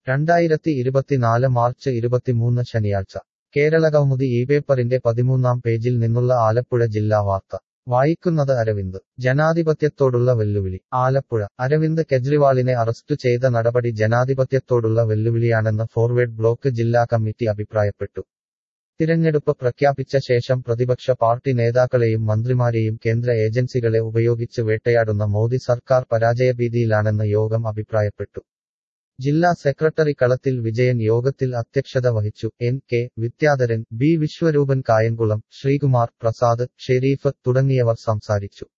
രണ്ടായിരത്തി ഇരുപത്തിനാല് മാർച്ച് ഇരുപത്തിമൂന്ന് ശനിയാഴ്ച കേരളകൗമുദി ഈ പേപ്പറിന്റെ പതിമൂന്നാം പേജിൽ നിന്നുള്ള ആലപ്പുഴ ജില്ലാ വാർത്ത വായിക്കുന്നത് അരവിന്ദ് ജനാധിപത്യത്തോടുള്ള വെല്ലുവിളി ആലപ്പുഴ അരവിന്ദ് കെജ്രിവാളിനെ അറസ്റ്റു ചെയ്ത നടപടി ജനാധിപത്യത്തോടുള്ള വെല്ലുവിളിയാണെന്ന് ഫോർവേഡ് ബ്ലോക്ക് ജില്ലാ കമ്മിറ്റി അഭിപ്രായപ്പെട്ടു തിരഞ്ഞെടുപ്പ് പ്രഖ്യാപിച്ച ശേഷം പ്രതിപക്ഷ പാർട്ടി നേതാക്കളെയും മന്ത്രിമാരെയും കേന്ദ്ര ഏജൻസികളെ ഉപയോഗിച്ച് വേട്ടയാടുന്ന മോദി സർക്കാർ പരാജയഭീതിയിലാണെന്ന് യോഗം അഭിപ്രായപ്പെട്ടു ജില്ലാ സെക്രട്ടറി കളത്തിൽ വിജയൻ യോഗത്തിൽ അധ്യക്ഷത വഹിച്ചു N K Vidyadharan B Viswaroopan Kayamkulam Sreekumar Prasad Sherif തുടങ്ങിയവർ സംസാരിച്ചു